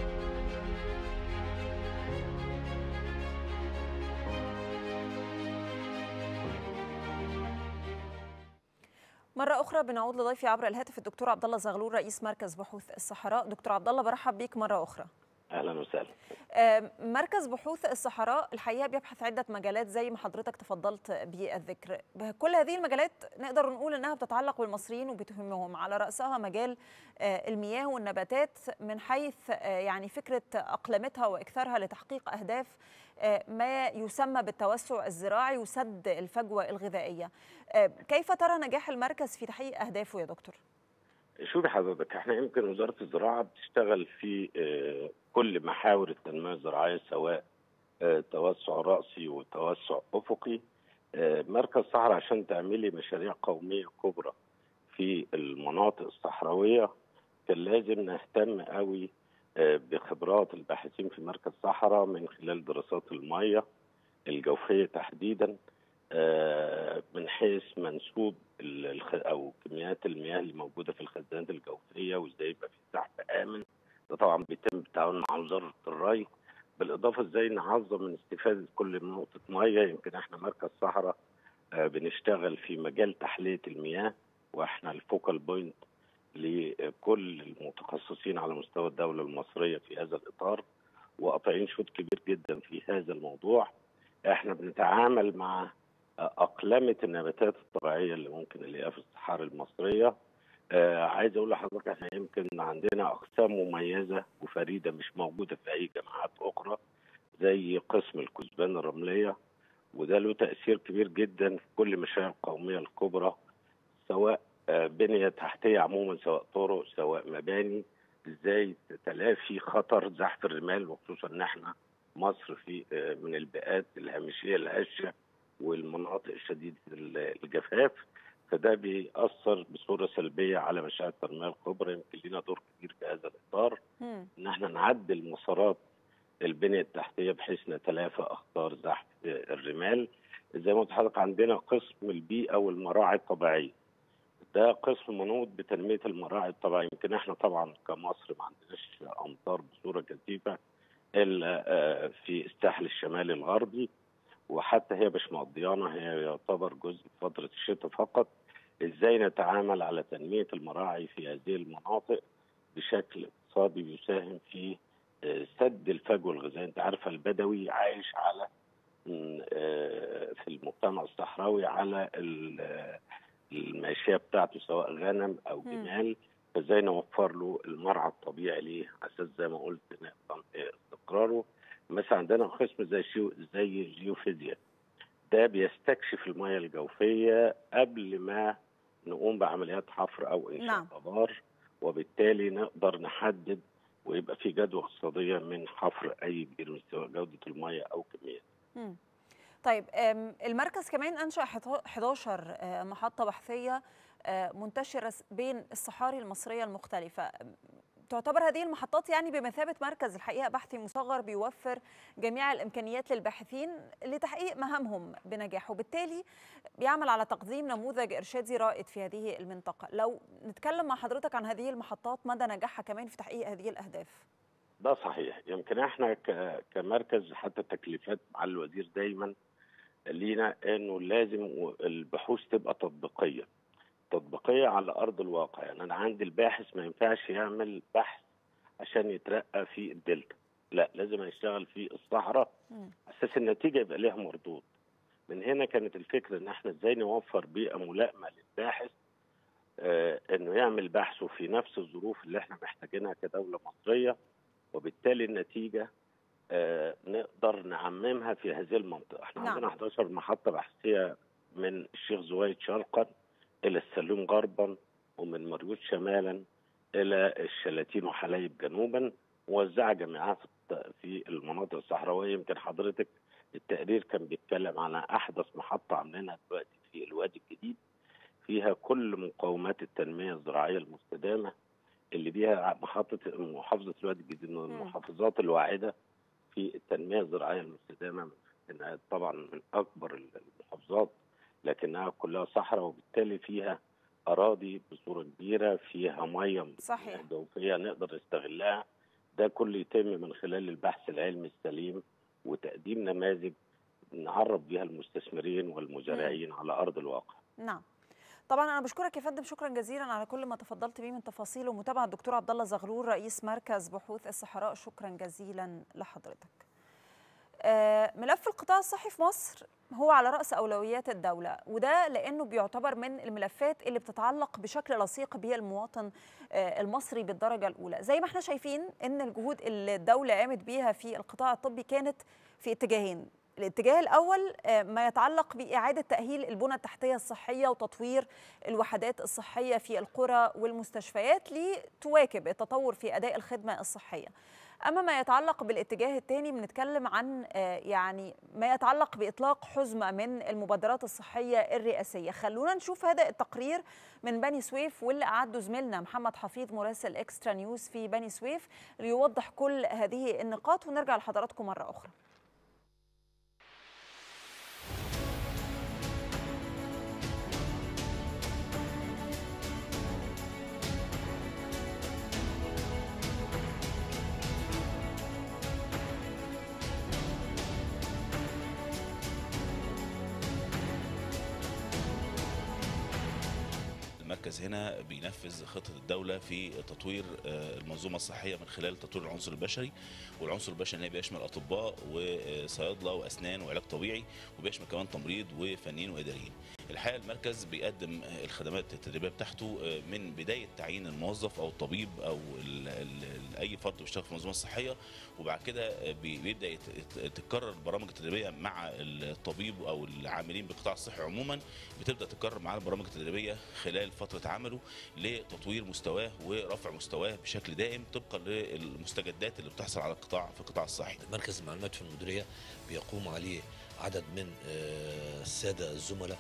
مرة أخرى بنعود لضيفي عبر الهاتف الدكتور عبد الله زغلول رئيس مركز بحوث الصحراء دكتور عبد الله برحب بيك مرة أخرى اهلا وسهلا آم، مركز بحوث الصحراء الحقيقه بيبحث عده مجالات زي ما حضرتك تفضلت بالذكر كل هذه المجالات نقدر نقول انها بتتعلق بالمصريين وبتهمهم على راسها مجال آه، المياه والنباتات من حيث آه، يعني فكره اقلمتها واكثارها لتحقيق اهداف آه، ما يسمى بالتوسع الزراعي وسد الفجوه الغذائيه آه، كيف ترى نجاح المركز في تحقيق اهدافه يا دكتور شوفي حضرتك احنا يمكن وزاره الزراعه بتشتغل في آه، كل محاور التنميه الزراعيه سواء آه، توسع راسي وتوسع افقي آه، مركز صحراء عشان تعملي مشاريع قوميه كبرى في المناطق الصحراويه كان لازم نهتم قوي آه، بخبرات الباحثين في مركز صحراء من خلال دراسات الميه الجوفيه تحديدا آه، من حيث منسوب ال- الخ- او كميات المياه اللي موجوده في الخزانات الجوفيه وازاي يبقى في سحب امن ده طبعا بيتم بالتعاون مع وزاره الري بالاضافه ازاي نعظم من استفاده كل نقطه ميه يمكن احنا مركز صحراء آه، بنشتغل في مجال تحليه المياه واحنا الفوكال بوينت لكل المتخصصين على مستوى الدوله المصريه في هذا الاطار وقاطعين شوط كبير جدا في هذا الموضوع احنا بنتعامل مع أقلمة النباتات الطبيعية اللي ممكن نلاقيها في الصحاري المصرية آه عايز أقول لحضرتك احنا يمكن عندنا أقسام مميزة وفريدة مش موجودة في أي جامعات أخرى زي قسم الكثبان الرملية وده له تأثير كبير جدا في كل المشاريع القومية الكبرى سواء آه، بنية تحتية عموما سواء طرق سواء مباني ازاي تلافي خطر زحف الرمال وخصوصا ان احنا مصر في آه، من البيئات الهامشية الهشة والمناطق شديدة الجفاف فده بيأثر بصورة سلبية على مشاريع التنمية الكبرى يمكن لنا دور كبير في هذا الإطار إن احنا نعدل مسارات البنية التحتية بحيث نتلافى أخطار زحف الرمال زي ما قلت لحضرتك عندنا قسم البيئة والمراعي الطبيعية ده قسم منوط بتنمية المراعي الطبيعية يمكن احنا طبعا كمصر ما عندناش أمطار بصورة كثيفة إلا آه، في الساحل الشمالي الغربي وحتى هي مش مقضيانا هي يعتبر جزء فترة الشتاء فقط ازاي نتعامل على تنمية المراعي في هذه المناطق بشكل اقتصادي بيساهم في آه، سد الفجوة الغذائية انت عارفة البدوي عايش على م، آه، في المجتمع الصحراوي على ال- آه، الماشية بتاعته سواء غنم او جمال فازاي نوفر له المرعى الطبيعي ليه على اساس زي ما قلت نقدر استقراره مثلا عندنا قسم زي شيو زي الجيوفيزياء ده بيستكشف المياه الجوفيه قبل ما نقوم بعمليات حفر او انشاء نعم. ابار وبالتالي نقدر نحدد ويبقى في جدوى اقتصاديه من حفر اي بير من سواء جوده المياه او كميتها مم. طيب آم، المركز كمان أنشأ حط- 11 آه، محطة بحثية آه، منتشرة س- بين الصحاري المصرية المختلفة آم، تعتبر هذه المحطات يعني بمثابة مركز الحقيقة بحثي مصغر بيوفر جميع الإمكانيات للباحثين لتحقيق مهامهم بنجاح وبالتالي بيعمل على تقديم نموذج إرشادي رائد في هذه المنطقة لو نتكلم مع حضرتك عن هذه المحطات مدى نجاحها كمان في تحقيق هذه الأهداف ده صحيح يمكن احنا ك- كمركز حتى التكليفات مع الوزير دايما لينا انه لازم البحوث تبقى تطبيقيه تطبيقيه على ارض الواقع يعني انا عندي الباحث ما ينفعش يعمل بحث عشان يترقى في الدلتا لا لازم يشتغل في الصحراء اساس النتيجه يبقى ليها مردود من هنا كانت الفكره ان احنا ازاي نوفر بيئه ملائمه للباحث آه انه يعمل بحثه في نفس الظروف اللي احنا محتاجينها كدوله مصريه وبالتالي النتيجه آه نقدر نعممها في هذه المنطقه احنا نعم. عندنا 11 محطه بحثيه من الشيخ زويد شرقا الى السلوم غربا ومن مريوط شمالا الى الشلاتين وحلايب جنوبا موزعه جامعات في المناطق الصحراويه يمكن حضرتك التقرير كان بيتكلم عن احدث محطه عاملينها دلوقتي في الوادي الجديد فيها كل مقومات التنميه الزراعيه المستدامه اللي بيها محطه محافظه الوادي الجديد من المحافظات الواعده في التنميه الزراعيه المستدامه إنها طبعا من اكبر المحافظات لكنها كلها صحراء وبالتالي فيها اراضي بصوره كبيره فيها ميه صحيح جوفيه نقدر نستغلها ده كله يتم من خلال البحث العلمي السليم وتقديم نماذج نعرف بها المستثمرين والمزارعين على ارض الواقع نعم طبعا انا بشكرك يا فندم شكرا جزيلا على كل ما تفضلت به من تفاصيل ومتابعه الدكتور عبد الله زغلول رئيس مركز بحوث الصحراء شكرا جزيلا لحضرتك آه، ملف القطاع الصحي في مصر هو على رأس أولويات الدولة وده لأنه بيعتبر من الملفات اللي بتتعلق بشكل لصيق بالمواطن آه، المصري بالدرجة الأولى زي ما احنا شايفين أن الجهود اللي الدولة قامت بيها في القطاع الطبي كانت في اتجاهين الاتجاه الأول آه، ما يتعلق بإعادة تأهيل البنى التحتية الصحية وتطوير الوحدات الصحية في القرى والمستشفيات لتواكب التطور في أداء الخدمة الصحية اما ما يتعلق بالاتجاه الثاني بنتكلم عن آه، يعني ما يتعلق باطلاق حزمه من المبادرات الصحيه الرئاسيه خلونا نشوف هذا التقرير من بني سويف واللي اعده زميلنا محمد حفيظ مراسل اكسترا نيوز في بني سويف ليوضح كل هذه النقاط ونرجع لحضراتكم مره اخرى المركز هنا بينفذ خطة الدولة في تطوير آه، المنظومة الصحية من خلال تطوير العنصر البشري والعنصر البشري هنا بيشمل أطباء وصيادلة وأسنان وعلاج طبيعي وبيشمل كمان تمريض وفنيين وإداريين الحقيقة المركز بيقدم آه، الخدمات التدريبية بتاعته آه، من بداية تعيين الموظف أو الطبيب أو ال ال أي فرد بيشتغل في المنظومة الصحية وبعد كده آه، بي- بيبدأ يت- يت- تتكرر البرامج التدريبية مع الطبيب أو العاملين بالقطاع الصحي عموما بتبدأ تتكرر معاه البرامج التدريبية خلال فترة عمله لتطوير مستواه ورفع مستواه بشكل دائم طبقا للمستجدات اللي بتحصل على القطاع في القطاع الصحي مركز المعلومات في المديريه بيقوم عليه عدد من آه، الساده الزملاء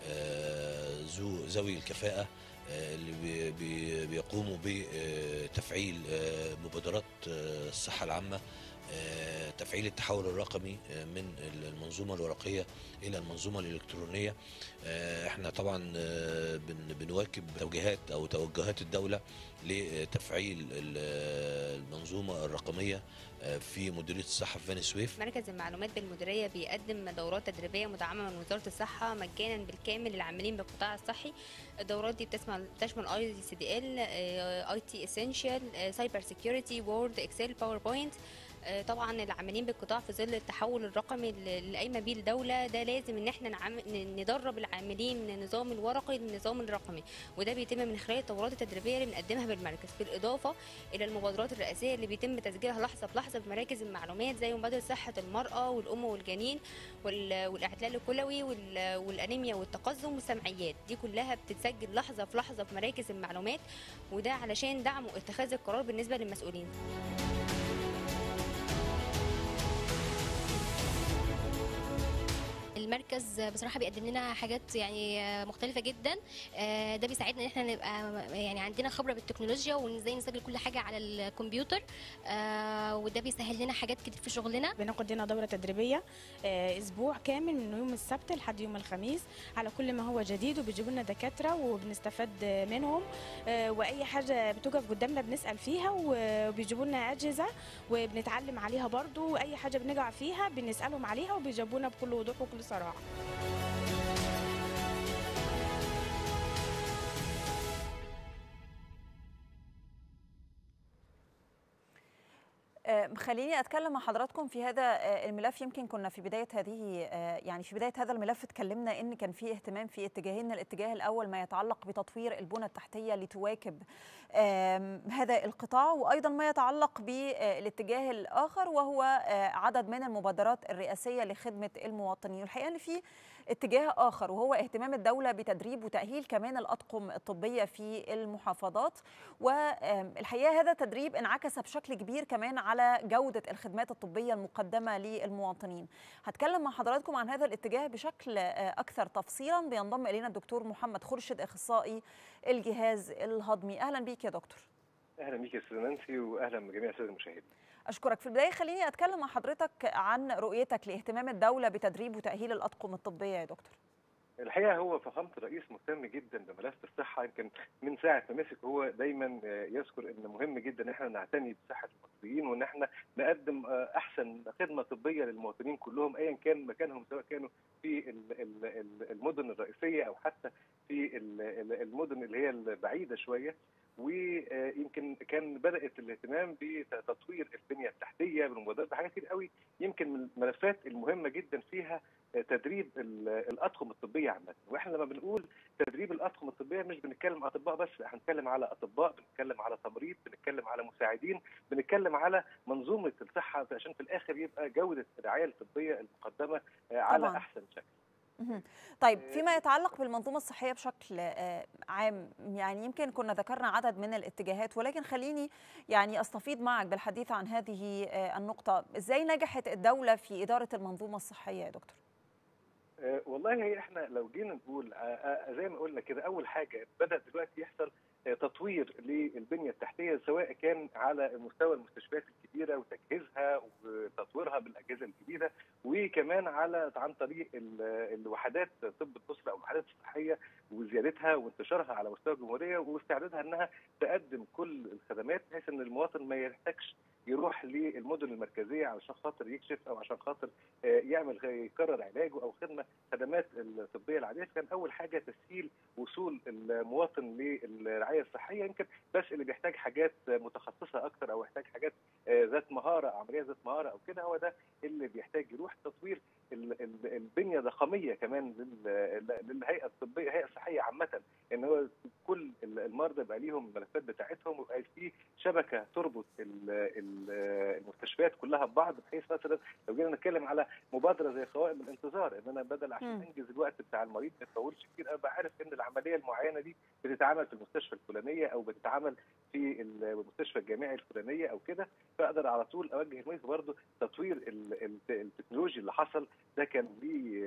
آه، ذو ذوي الكفاءه آه، اللي بي- بي- بيقوموا بتفعيل آه، مبادرات آه، الصحه العامه آه، تفعيل التحول الرقمي آه، من المنظومه الورقيه الى المنظومه الالكترونيه آه، احنا طبعا آه، بن- بنواكب توجيهات او توجهات الدوله لتفعيل ال- المنظومه الرقميه آه، في مديريه الصحه في بني سويف مركز المعلومات بالمديريه بيقدم دورات تدريبيه مدعمه من وزاره الصحه مجانا بالكامل للعاملين بالقطاع الصحي الدورات دي بتشمل بتشمل اي سي دي ال اي تي اسينشال سايبر سيكيورتي وورد اكسل باوربوينت آه، طبعا العاملين بالقطاع في ظل التحول الرقمي اللي اللي قايمه بيه الدوله ده لازم ان احنا نعم... ن- ندرب العاملين من النظام الورقي للنظام الرقمي وده بيتم من خلال الدورات التدريبيه اللي بنقدمها بالمركز بالاضافه الى المبادرات الرئاسيه اللي بيتم تسجيلها لحظه بلحظه بمراكز المعلومات زي مبادره صحه المراه والام والجنين وال- والاعتلال الكلوي وال- والانيميا والتقزم والسمعيات دي كلها بتتسجل لحظه في لحظه في مراكز المعلومات وده علشان دعم اتخاذ القرار بالنسبه للمسؤولين المركز بصراحه بيقدم لنا حاجات يعني مختلفه جدا آه، ده بيساعدنا ان احنا نبقى يعني عندنا خبره بالتكنولوجيا وازاي نسجل كل حاجه على الكمبيوتر آه، وده بيسهل لنا حاجات كتير في شغلنا بناخد لنا دورة تدريبية آه، أسبوع كامل من يوم السبت لحد يوم الخميس على كل ما هو جديد وبيجيبوا لنا دكاترة وبنستفاد منهم آه، وأي حاجة بتوقف قدامنا بنسأل فيها وبيجيبوا لنا أجهزة وبنتعلم عليها برضو وأي حاجة بنقع فيها بنسألهم عليها وبيجاوبونا بكل وضوح وكل صراحة آه، خليني اتكلم مع حضراتكم في هذا آه، الملف يمكن كنا في بدايه هذه آه، يعني في بدايه هذا الملف اتكلمنا ان كان في اهتمام في اتجاهين الاتجاه الاول ما يتعلق بتطوير البنى التحتيه لتواكب آم، هذا القطاع وايضا ما يتعلق بالاتجاه الاخر وهو آه، عدد من المبادرات الرئاسيه لخدمه المواطنين والحقيقه ان في اتجاه آخر وهو اهتمام الدولة بتدريب وتأهيل كمان الأطقم الطبية في المحافظات والحقيقة هذا التدريب انعكس بشكل كبير كمان على جودة الخدمات الطبية المقدمة للمواطنين هتكلم مع حضراتكم عن هذا الاتجاه بشكل أكثر تفصيلا بينضم إلينا الدكتور محمد خرشد أخصائي الجهاز الهضمي أهلا بيك يا دكتور اهلا بيك يا استاذ نانسي واهلا بجميع الساده المشاهدين أشكرك في البداية خليني أتكلم مع حضرتك عن رؤيتك لاهتمام الدولة بتدريب وتأهيل الأطقم الطبية يا دكتور الحقيقه هو فخامه الرئيس مهتم جدا بملف الصحه يمكن من ساعه ما مسك هو دايما يذكر ان مهم جدا ان احنا نعتني بصحه المصريين وان احنا نقدم احسن خدمه طبيه للمواطنين كلهم ايا كان مكانهم سواء كانوا في المدن الرئيسيه او حتى في المدن اللي هي البعيده شويه ويمكن كان بدات الاهتمام بتطوير البنيه التحتيه بالمبادرات بحاجات كتير قوي يمكن من الملفات المهمه جدا فيها تدريب الاطقم الطبيه عامه واحنا لما بنقول تدريب الاطقم الطبيه مش بنتكلم اطباء بس احنا بنتكلم على اطباء بنتكلم على تمريض بنتكلم على مساعدين بنتكلم على منظومه الصحه عشان في الاخر يبقى جوده الرعايه الطبيه المقدمه على طبعاً. احسن شكل طيب فيما يتعلق بالمنظومة الصحية بشكل عام يعني يمكن كنا ذكرنا عدد من الاتجاهات ولكن خليني يعني استفيض معك بالحديث عن هذه النقطة ازاي نجحت الدولة في إدارة المنظومة الصحية يا دكتور؟ أه والله هي احنا لو جينا نقول أه زي ما قلنا كده اول حاجه بدا دلوقتي يحصل أه تطوير للبنيه التحتيه سواء كان على مستوى المستشفيات الكبيره وتجهيزها وتطويرها بالاجهزه الجديده وكمان على عن طريق الوحدات طب الاسره او الوحدات الصحيه وزيادتها وانتشارها على مستوى الجمهوريه واستعدادها انها تقدم كل الخدمات بحيث ان المواطن ما يحتاجش يروح للمدن المركزيه علشان خاطر يكشف او عشان خاطر يعمل يكرر علاجه او خدمه خدمات الطبيه العاديه كان اول حاجه تسهيل وصول المواطن للرعايه الصحيه يمكن بس اللي بيحتاج حاجات متخصصه اكتر او يحتاج حاجات ذات مهاره عمليه ذات مهاره او كده هو ده اللي بيحتاج يروح تطوير البنيه الضخاميه كمان للهيئه الطبيه الهيئه الصحيه عامه ان هو كل المرضى يبقى ليهم الملفات بتاعتهم ويبقى في شبكه تربط المستشفيات كلها ببعض بحيث مثلا لو جينا نتكلم على مبادره زي قوائم الانتظار ان انا بدل عشان انجز الوقت بتاع المريض ما يطولش كتير ابقى عارف ان العمليه المعينه دي بتتعمل في المستشفى الفلانيه او بتتعمل في المستشفى الجامعي الفلانيه او كده فاقدر على طول اوجه المريض برضه تطوير التكنولوجي اللي حصل ده كان ليه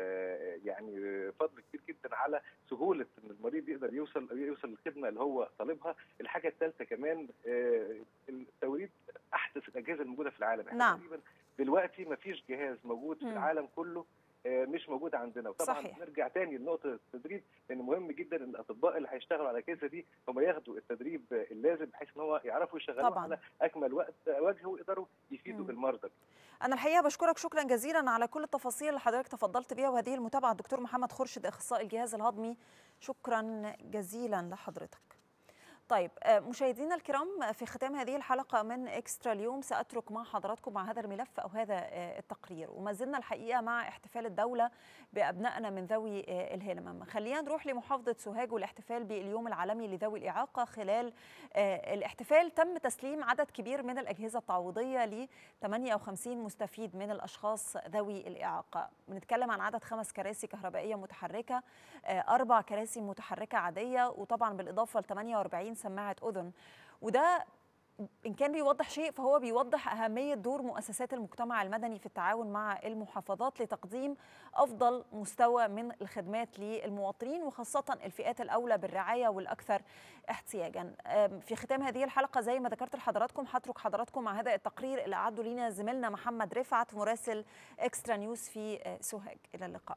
يعني فضل كبير جدا على سهوله ان المريض يقدر يوصل يوصل للخدمه اللي هو طالبها الحاجه الثالثه كمان التوريد احدث الاجهزه الموجوده في العالم نعم. تقريبا دلوقتي ما فيش جهاز موجود في العالم كله مش موجود عندنا وطبعا صحيح. نرجع تاني لنقطه التدريب لان مهم جدا ان الاطباء اللي هيشتغلوا على الاجهزه دي هم ياخدوا التدريب اللازم بحيث ان هو يعرفوا يشغلوا طبعاً. على اكمل وقت وجه ويقدروا يفيدوا المرضى أنا الحقيقة بشكرك شكرا جزيلا على كل التفاصيل اللي حضرتك تفضلت بيها وهذه المتابعة الدكتور محمد خرشد أخصائي الجهاز الهضمي شكرا جزيلا لحضرتك طيب مشاهدينا الكرام في ختام هذه الحلقة من إكسترا اليوم سأترك مع حضراتكم مع هذا الملف أو هذا التقرير وما زلنا الحقيقة مع احتفال الدولة بأبنائنا من ذوي الهمم خلينا نروح لمحافظة سوهاج والاحتفال باليوم العالمي لذوي الإعاقة خلال الاحتفال تم تسليم عدد كبير من الأجهزة التعويضية ل 58 مستفيد من الأشخاص ذوي الإعاقة بنتكلم عن عدد خمس كراسي كهربائية متحركة أربع كراسي متحركة عادية وطبعا بالإضافة ل 48 سماعة أذن وده إن كان بيوضح شيء فهو بيوضح أهمية دور مؤسسات المجتمع المدني في التعاون مع المحافظات لتقديم أفضل مستوى من الخدمات للمواطنين وخاصة الفئات الأولى بالرعاية والأكثر احتياجا في ختام هذه الحلقة زي ما ذكرت لحضراتكم هترك حضراتكم مع هذا التقرير اللي أعده لنا زميلنا محمد رفعت مراسل إكسترا نيوز في سوهاج إلى اللقاء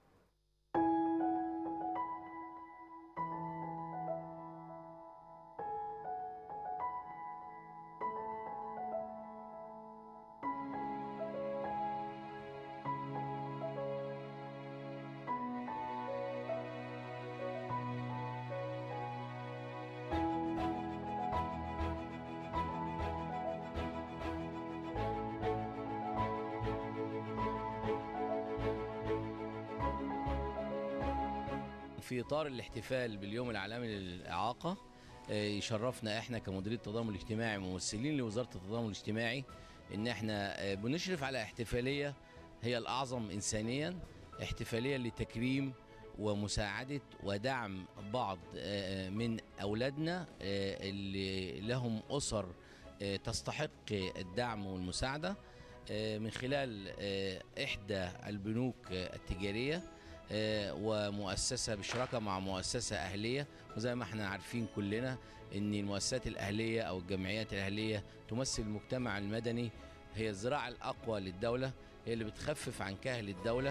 في اطار الاحتفال باليوم العالمي للاعاقه يشرفنا احنا كمديريه التضامن الاجتماعي ممثلين لوزاره التضامن الاجتماعي ان احنا بنشرف على احتفاليه هي الاعظم انسانيا احتفاليه لتكريم ومساعده ودعم بعض آه، من اولادنا آه، اللي لهم اسر آه، تستحق الدعم والمساعده آه، من خلال آه، احدى البنوك آه، التجاريه آه، ومؤسسه بشراكه مع مؤسسه اهليه وزي ما احنا عارفين كلنا ان المؤسسات الاهليه او الجمعيات الاهليه تمثل المجتمع المدني هي الذراع الاقوى للدوله هي اللي بتخفف عن كاهل الدوله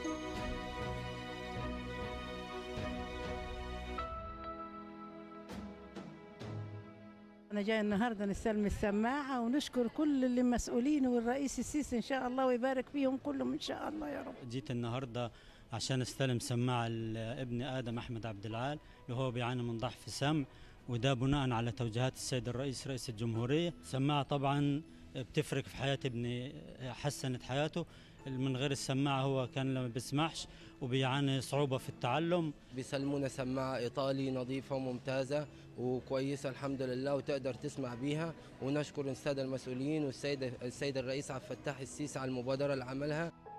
أنا جاي النهاردة نستلم السماعة ونشكر كل اللي مسؤولين والرئيس السيسي إن شاء الله ويبارك فيهم كلهم إن شاء الله يا رب جيت النهارده عشان استلم سماعه لابني ادم احمد عبد العال اللي هو بيعاني من ضعف سمع وده بناء على توجيهات السيد الرئيس رئيس الجمهوريه سماعه طبعا بتفرق في حياه ابني حسنت حياته من غير السماعه هو كان ما بيسمعش وبيعاني صعوبه في التعلم بيسلمونا سماعة إيطالي نظيفة وممتازة وكويسة الحمد لله وتقدر تسمع بيها ونشكر السادة المسؤولين والسيد السيد الرئيس عبد الفتاح السيسي على المبادرة اللي عملها